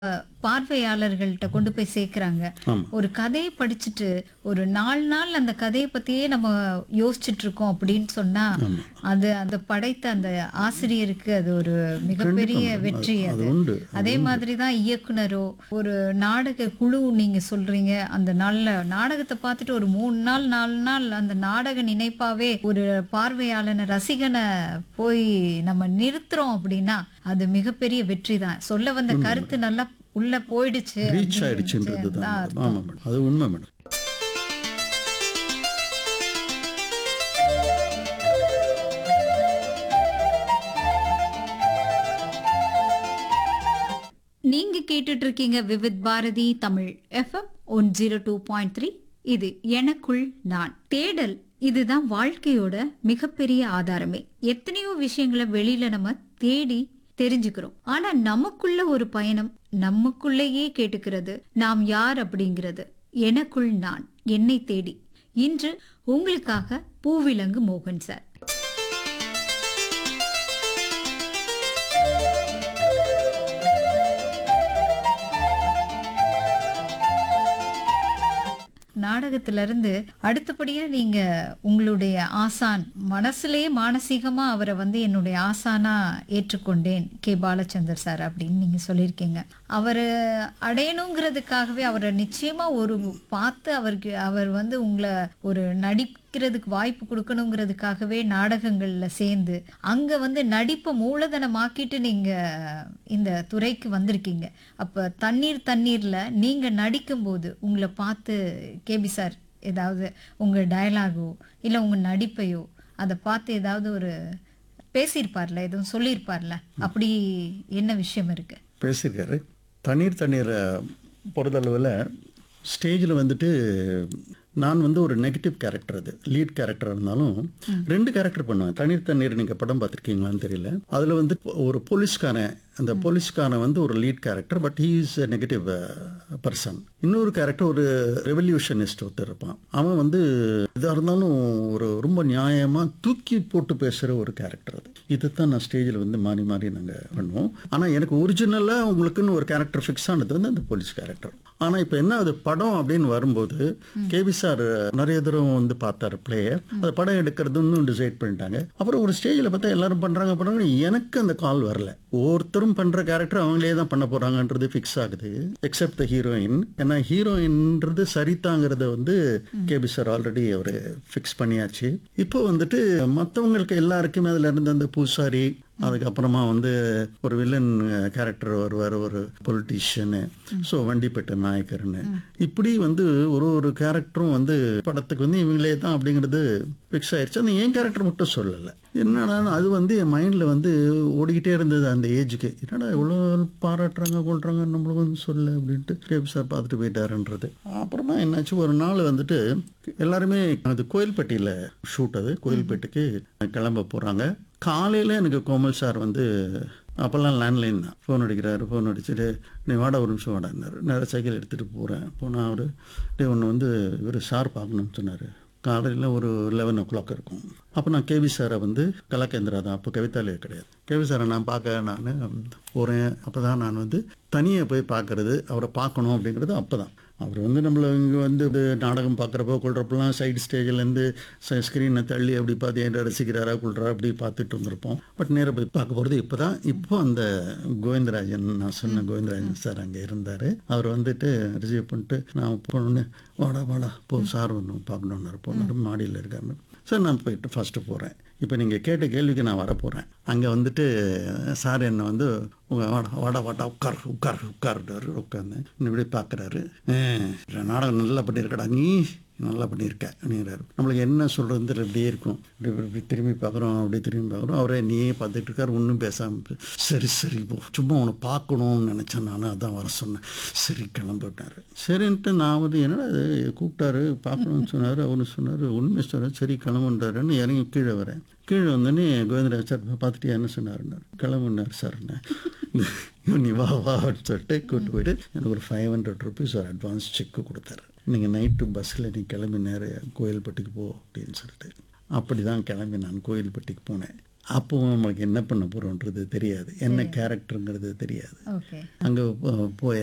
பார்வையாளர்கள்ட்ட கொண்டு போய் சேர்க்கறாங்க ஆமா. ஒரு கதையை படிச்சுட்டு ஒரு நாலு நாள் அந்த கதையை பத்தியே நம்ம யோசிச்சுட்டு இருக்கோம் அப்படின்னு சொன்னா அது அந்த படைத்த அந்த ஆசிரியருக்கு அது ஒரு மிகப்பெரிய வெற்றி அது அது உண்டு அதே மாதிரி தான் இயக்குனரோ ஒரு நாடக குழு நீங்க சொல்றீங்க அந்த நாள்ல நாடகத்தை பார்த்துட்டு ஒரு மூணு நாள் நாலு நாள் அந்த நாடக நினைப்பாவே ஒரு பார்வையாளனை ரசிகனை போய் நம்ம நிறுத்துறோம் அப்படின்னா அது மிகப்பெரிய வெற்றி தான் சொல்ல வந்த கருத்து நல்லா உள்ள போயிடுச்சு ரீச் ஆயிடுச்சுன்றது தான் மேடம். ஆமா மேடம் அது உண்மை மேடம் நீங்க கேட்டுட்டு இருக்கீங்க Vividh Bharati Tamil FM one zero two point three இது எனக்குள் நான் தேடல் இதுதான் வாழ்க்கையோட மிகப்பெரிய ஆதாரமே எத்தனையோ விஷயங்களை வெளியில நம்ம தேடி தெரிஞ்சுக்கிறோம் ஆனா நமக்குள்ள ஒரு பயணம் நமக்குள்ளேயே கேட்டுக்கிறது நாம் யார் அப்படிங்கிறது எனக்குள் நான் என்னை தேடி இன்று உங்களுக்காக பூவிலங்கு மோகன் சார் நாடகத்துல இருந்து அடுத்தபடியா நீங்க உங்களுடைய ஆசான் மனசுலயே மானசீகமா அவரை வந்து என்னுடைய ஆசானா ஏற்றுக்கொண்டேன் கே பாலச்சந்தர் சார் அப்படின்னு நீங்க சொல்லியிருக்கீங்க அவரை அடையணுங்கிறதுக்காகவே அவரை நிச்சயமா ஒரு பார்த்து அவருக்கு அவர் வந்து உங்களை ஒரு நடிக்கிறதுக்கு வாய்ப்பு கொடுக்கணுங்கிறதுக்காகவே நாடகங்கள்ல சேர்ந்து அங்க வந்து நடிப்பை மூலதனமாக்கிட்டு நீங்க இந்த துறைக்கு வந்திருக்கீங்க அப்ப தண்ணீர் தண்ணீர்ல நீங்க நடிக்கும்போது உங்களை பார்த்து கேபி சார் ஏதாவது உங்க டயலாகோ இல்ல உங்க நடிப்பையோ அதை பார்த்து ஏதாவது ஒரு பேசியிருப்பார்ல எதுவும் சொல்லியிருப்பார்ல அப்படி என்ன விஷயம் இருக்கு பேசியிருக்காரு தண்ணீர் தண்ணீரை பொறுத்தளவில் ஸ்டேஜில் வந்துட்டு நான் வந்து ஒரு நெகட்டிவ் கேரக்டர் அது லீட் கேரக்டர் இருந்தாலும் ரெண்டு கேரக்டர் பண்ணுவேன் தண்ணீர் தண்ணீர் நீங்கள் படம் பார்த்துருக்கீங்களான்னு தெரியல அதில் வந்து ஒரு போலீஸ்காரன் அந்த போலீஸ்காரன் வந்து ஒரு lead character but he is a negative person இன்னொரு கேரக்டர் ஒரு ரெவல்யூஷனிஸ்ட் ஒருத்தர் இருப்பான் அவன் வந்து இதாக இருந்தாலும் ஒரு ரொம்ப நியாயமாக தூக்கி போட்டு பேசுகிற ஒரு கேரக்டர் அது இதைத்தான் நான் ஸ்டேஜில் வந்து மாறி மாறி நாங்கள் பண்ணுவோம் ஆனால் எனக்கு ஒரிஜினலாக உங்களுக்குன்னு ஒரு கேரக்டர் ஃபிக்ஸ் ஆனது வந்து அந்த போலீஸ் கேரக்டர் ஆனால் இப்போ என்ன அது படம் அப்படின்னு வரும்போது கேபி சார் நிறைய தடவை வந்து பார்த்தாரு பிளேயை அது படம் எடுக்கிறதுன்னு டிசைட் பண்ணிட்டாங்க அப்புறம் ஒரு ஸ்டேஜில் பார்த்தா எல்லாரும் பண்ணுறாங்க பண்ணுறாங்க எனக்கு அந்த கால் வரல ஒவ்வொருத்தரும் பண்ணுற கேரக்டர் அவங்களே தான் பண்ண போகிறாங்கன்றது ஃபிக்ஸ் ஆகுது எக்ஸப்ட் த ஹீரோயின் ஏன்னா ஹீரோயின்றது சரிதாங்கிறத வந்து கேபி சார் ஆல்ரெடி அவர் ஃபிக்ஸ் பண்ணியாச்சு இப்போ வந்துட்டு மற்றவங்களுக்கு எல்லாருக்குமே அதில் இருந்த அந்த பூசாரி அதுக்கப்புறமா வந்து ஒரு வில்லன் கேரக்டர் வருவார் ஒரு பொலிட்டீஷியனு ஸோ வண்டிப்பேட்டை நாயக்கர்னு இப்படி வந்து ஒரு ஒரு கேரக்டரும் வந்து படத்துக்கு வந்து இவங்களே தான் அப்படிங்கிறது ஃபிக்ஸ் ஆயிடுச்சு அந்த என் கேரக்டர் மட்டும் சொல்லலை என்னடா அது வந்து என் மைண்டில் வந்து ஓடிக்கிட்டே இருந்தது அந்த ஏஜுக்கு என்னடா இவ்வளோ பாராட்டுறாங்க கொள்றாங்க நம்மளுக்கு வந்து சொல்ல அப்படின்ட்டு கேபி சார் பார்த்துட்டு போயிட்டாருன்றது அப்புறமா என்னாச்சு ஒரு நாள் வந்துட்டு எல்லாருமே அது கோயில்பட்டியில் ஷூட் அது கோயில்பேட்டுக்கு கிளம்ப போகிறாங்க காலையில் எனக்கு கோமல் சார் வந்து அப்போல்லாம் லேண்ட்லைன் தான் ஃபோன் அடிக்கிறாரு ஃபோன் அடிச்சுட்டு நீ வாடா ஒரு நிமிஷம் வாடான்னாரு நேராக சைக்கிள் எடுத்துகிட்டு போகிறேன் போனால் அவர் டே ஒன்று வந்து இவர் சார் பார்க்கணும்னு சொன்னார் காலையில் ஒரு லெவன் ஓ கிளாக் இருக்கும் அப்போ நான் கேவி சாரை வந்து கலாகேந்திரா தான் அப்போ கவிதாலயே கிடையாது கேவி சாரை நான் பார்க்க நான் போகிறேன் அப்போ தான் நான் வந்து தனியாக போய் பார்க்கறது அவரை பார்க்கணும் அப்படிங்கிறது அப்போ தான் அவர் வந்து நம்மளை இங்கே வந்து இது நாடகம் பார்க்குறப்போ கொள்றப்பெல்லாம் சைடு ஸ்டேஜ்லேருந்து ஸ்க்ரீனை தள்ளி அப்படி பார்த்து என்ன ரசிக்கிறாரா கொள்றா அப்படி பார்த்துட்டு இருந்திருப்போம் பட் நேராக போய் பார்க்க போகிறது இப்போ தான் இப்போ அந்த கோவிந்தராஜன் நான் சொன்ன கோவிந்தராஜன் சார் அங்கே இருந்தார் அவர் வந்துட்டு ரிசீவ் பண்ணிட்டு நான் போனோன்னு வாடா வாடா போ சார் ஒன்று பார்க்கணுன்னாரு போனார் மாடியில் இருக்காரு சார் நான் போயிட்டு ஃபஸ்ட்டு போகிறேன் இப்போ நீங்கள் கேட்ட கேள்விக்கு நான் வரப்போகிறேன் அங்கே வந்துட்டு சார் என்னை வந்து உங்க வாடா வாடா வாடா உட்கார் உட்கார் உட்காருட்டாரு உட்காந்து இப்படி பார்க்குறாரு நாடகம் நல்லா பண்ணியிருக்கடா நீ நல்லா பண்ணியிருக்க அப்படிங்கிறாரு நம்மளுக்கு என்ன சொல்கிறது அப்படியே இருக்கும் இப்படி இப்படி இப்படி திரும்பி பார்க்குறோம் அப்படியே திரும்பி பார்க்குறோம் அவரே நீயே பார்த்துட்டு இருக்காரு ஒன்றும் பேசாமல் சரி சரி போ சும்மா உன்னை பார்க்கணும்னு நினச்சேன் நான் அதான் வர சொன்னேன் சரி கிளம்பிட்டாரு சரின்ட்டு நான் வந்து என்னடா இது கூப்பிட்டாரு பார்க்கணும்னு சொன்னார் அவரு சொன்னார் உண்மை சொன்னார் சரி கிளம்புன்றாருன்னு இறங்கி கீழே வரேன் கீழே வந்தோடனே கோவிந்தராஜ் சார் பார்த்துட்டு என்ன சொன்னாருன்னாரு கிளம்புனார் சார்ன்னு நீ வா வா அப்படின்னு சொல்லிட்டு கூப்பிட்டு போயிட்டு எனக்கு ஒரு ஃபைவ் ஹண்ட்ரட் ருபீஸ் ஒரு அட்வான்ஸ் செக்கு கொடுத்தாரு நீங்கள் நைட்டு பஸ்ஸில் நீ கிளம்பி நேர கோயில்பட்டிக்கு போ அப்படின்னு சொல்லிட்டு அப்படி தான் கிளம்பி நான் கோயில்பட்டிக்கு போனேன் அப்போ நம்மளுக்கு என்ன பண்ண போகிறோன்றது தெரியாது என்ன கேரக்டருங்கிறது தெரியாது ஓகே அங்கே போய்